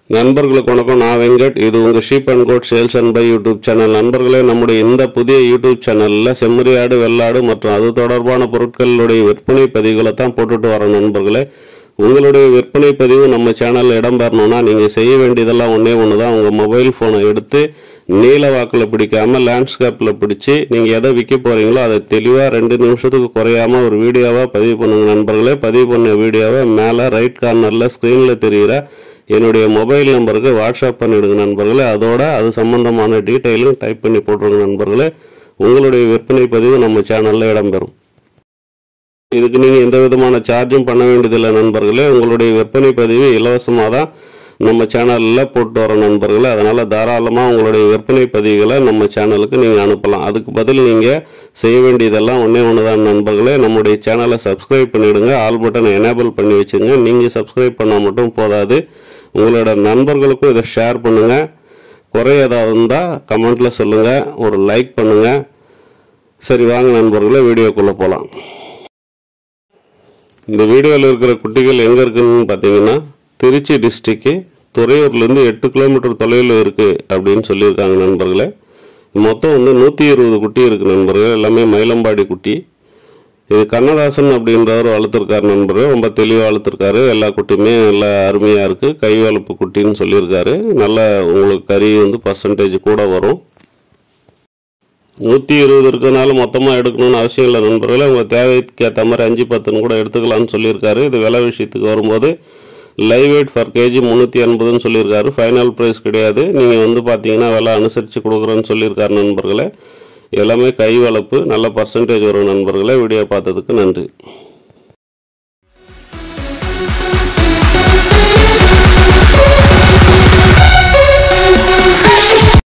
நண்பர்களுக்கு வணக்கம் நான் வெங்கட் இது உங்கள் sheep and goat sales and buy YouTube channel நண்பர்களே நம்முடைய இந்த புதிய யூடியூப் சேனலில் செம்மறியாடு வெள்ளாடு மற்றும் அது தொடர்பான பொருட்களுடைய விற்பனை பதிவுகளை தான் போட்டுட்டு வரோம் நண்பர்களே உங்களுடைய விற்பனை பதிவு நம்ம சேனலில் இடம்பெறணும்னா நீங்கள் செய்ய வேண்டியதெல்லாம் ஒன்றே ஒன்று தான் உங்கள் மொபைல் ஃபோனை எடுத்து நீல வாக்கில் பிடிக்காமல் லேண்ட்ஸ்கேப்பில் பிடிச்சி நீங்கள் எதை விற்க போகிறீங்களோ அதை தெளிவாக ரெண்டு நிமிஷத்துக்கு குறையாமல் ஒரு வீடியோவாக பதிவு பண்ணுங்க நண்பர்களே பதிவு பண்ண வீடியோவை மேலே ரைட் கார்னரில் ஸ்க்ரீனில் தெரிகிற என்னுடைய மொபைல் நம்பருக்கு வாட்ஸ்அப் பண்ணிவிடுங்க நண்பர்களே அதோட அது சம்பந்தமான டீட்டெயிலும் டைப் பண்ணி போட்டுருங்க நண்பர்களே உங்களுடைய விற்பனை பதிவு நம்ம சேனலில் இடம்பெறும் இதுக்கு நீங்கள் எந்த விதமான சார்ஜும் பண்ண வேண்டியதில்லை நண்பர்களே உங்களுடைய விற்பனை பதிவு இலவசமாக தான் நம்ம சேனலில் போட்டு வரோம் நண்பர்களே அதனால் தாராளமாக உங்களுடைய விற்பனை பதிவுகளை நம்ம சேனலுக்கு நீங்கள் அனுப்பலாம் அதுக்கு பதில் நீங்கள் செய்ய வேண்டியதெல்லாம் ஒன்றே ஒன்று தான் நண்பர்களே நம்முடைய சேனலை சப்ஸ்கிரைப் பண்ணிவிடுங்க ஆல் பட்டனை எனேபிள் பண்ணி வச்சுங்க நீங்கள் சப்ஸ்கிரைப் பண்ணால் மட்டும் போதாது உங்களோட நண்பர்களுக்கும் இதை ஷேர் பண்ணுங்கள் குறை ஏதாவது இருந்தால் கமெண்ட்டில் சொல்லுங்கள் ஒரு லைக் பண்ணுங்கள் சரி வாங்க நண்பர்களே வீடியோக்குள்ளே போகலாம் இந்த வீடியோவில் இருக்கிற குட்டிகள் எங்கே இருக்குன்னு பார்த்தீங்கன்னா திருச்சி டிஸ்ட்ரிக்கு துறையூர்லேருந்து எட்டு கிலோமீட்டர் தொலைவில் இருக்குது அப்படின்னு சொல்லியிருக்காங்க நண்பர்களே மொத்தம் வந்து நூற்றி இருபது குட்டி இருக்குது நண்பர்களே எல்லாமே மயிலம்பாடி குட்டி இது கண்ணதாசன் அப்படின்றவர் வளர்த்துருக்காரு நண்பர்கள் ரொம்ப தெளிவாக வளர்த்துருக்காரு எல்லா குட்டியுமே நல்லா அருமையாக இருக்குது கை வளர்ப்பு குட்டின்னு சொல்லியிருக்காரு நல்ல உங்களுக்கு கறி வந்து பர்சன்டேஜ் கூட வரும் நூற்றி இருபது இருக்கிறதுனால மொத்தமாக எடுக்கணும்னு அவசியம் இல்லை நண்பர்களே உங்கள் தேவைக்கு ஏற்ற மாதிரி அஞ்சு பத்துன்னு கூட எடுத்துக்கலாம்னு சொல்லியிருக்காரு இது விலை விஷயத்துக்கு வரும்போது லைவ் வெயிட் ஃபர் கேஜி முந்நூற்றி எண்பதுன்னு சொல்லியிருக்காரு ஃபைனல் ப்ரைஸ் கிடையாது நீங்கள் வந்து பார்த்தீங்கன்னா விலை அனுசரித்து கொடுக்குறேன்னு சொல்லியிருக்காரு நண்பர்களே எல்லாமே கை வளர்ப்பு நல்ல பர்சன்டேஜ் வரும் நண்பர்களே வீடியோ பார்த்ததுக்கு நன்றி